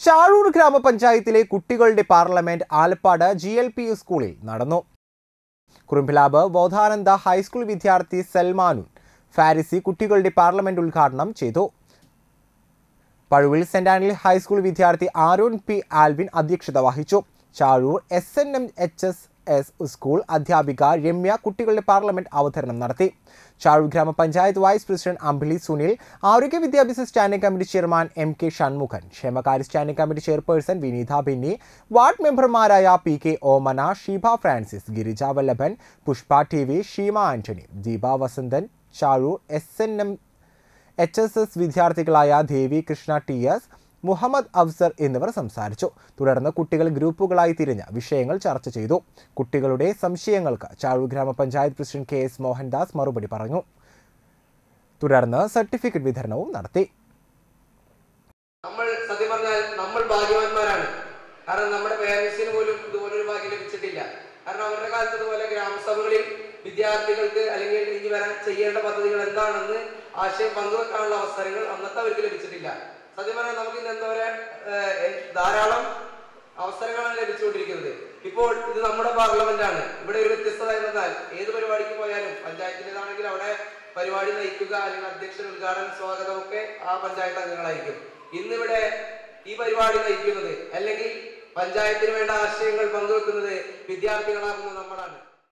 ചാഴൂർ ഗ്രാമപഞ്ചായത്തിലെ കുട്ടികളുടെ parliament Alappad G L P U സ്കൂളിൽ നടന്നു കുറുമ്പിലാബ് ബോധാനന്ദ ഹൈസ്കൂൾ വിദ്യാർത്ഥി സൽമാനുൻ ഫാരിസി കുട്ടികളുടെ പാർലമെന്റ് ഉദ്ഘാടനം ചെയ്തു പഴുവിൽ സെന്റ് ആന്റണി ഹൈസ്കൂൾ വിദ്യാർത്ഥി ആരോൺ പി ആൽവിൻ അധ്യക്ഷത വഹിച്ചു Chazhoor S N M H S S school അധ്യാപിക രമ്യ കുട്ടികളുടെ പാർലമെന്റ് അവതരണം നടത്തി ചാഴൂർ ഗ്രാമപഞ്ചായത്ത് വൈസ് പ്രസിഡന്റ് അമ്പിളി സുനിൽ ആരോഗ്യ വിദ്യാഭ്യാസ standing committee chairman M K Shanmukhan ക്ഷേമകാര്യ standing committee chairperson Vineetha Binny ward മെമ്പർമാരായ P K Omana Sheeba Francis Girija Vallabhan Pushpa T V Sheema Antony Deepa Vasanthan Chazhoor S N M H S S വിദ്യാർത്ഥികളായ ദേവി കൃഷ്ണ ടി എസ് മുഹമ്മദ് അഫ്സർ എന്നിവർ സംസാരിച്ചു തുടർന്ന് കുട്ടികൾ ഗ്രൂപ്പുകളായി തിരിഞ്ഞ് വിഷയങ്ങൾ ചർച്ച ചെയ്തു കുട്ടികളുടെ സംശയങ്ങൾക്ക് ചാഴൂർ ഗ്രാമപഞ്ചായത്ത് പ്രസിഡന്റ് കെ എസ് മോഹൻദാസ് മറുപടി പറഞ്ഞു തുടർന്ന് സർട്ടിഫിക്കറ്റ് വിതരണവും നടത്തി നമ്മൾ സത്യം പറഞ്ഞാൽ നമ്മൾ ഭാഗ്യവാന്മാരാണ് കാരണം നമ്മുടെ പേരൻസിന് പോലും ഇതുപോലൊരു ഭാഗ്യം ലഭിച്ചിട്ടില്ല കാരണം അവരുടെ കാലത്ത് ഇതുപോലെ ഗ്രാമസഭകളിൽ വിദ്യാർത്ഥികൾക്ക് അല്ലെങ്കിൽ ഇനി വരാൻ ചെയ്യേണ്ട പദ്ധതികൾ എന്താണെന്ന് ആശയം പങ്കുവെക്കാനുള്ള അവസരങ്ങൾ അന്നത്തെ അവർക്ക് ലഭിച്ചിട്ടില്ല സത്യം പറഞ്ഞാൽ നമുക്ക് ഇന്ന് എന്താ പറയാ ഏഹ്, ധാരാളം അവസരങ്ങളാണ് ലഭിച്ചുകൊണ്ടിരിക്കുന്നത് ഇപ്പോൾ ഇത് നമ്മുടെ പാർലമെന്റ് ആണ് ഇവിടെ ഒരു വ്യത്യസ്തത എന്നാൽ ഏത് പരിപാടിക്ക് പോയാലും പഞ്ചായത്തിൻ്റെതാണെങ്കിൽ അവിടെ പരിപാടി നയിക്കുക അല്ലെങ്കിൽ അധ്യക്ഷൻ ഉദ്ഘാടനം സ്വാഗതം ഒക്കെ ആ പഞ്ചായത്ത് അംഗങ്ങളായിരിക്കും ഇന്നിവിടെ ഈ പരിപാടി നയിക്കുന്നത് അല്ലെങ്കിൽ പഞ്ചായത്തിന് വേണ്ട ആശയങ്ങൾ പങ്കുവെക്കുന്നത് വിദ്യാർത്ഥികളാകുന്ന നമ്മുടെ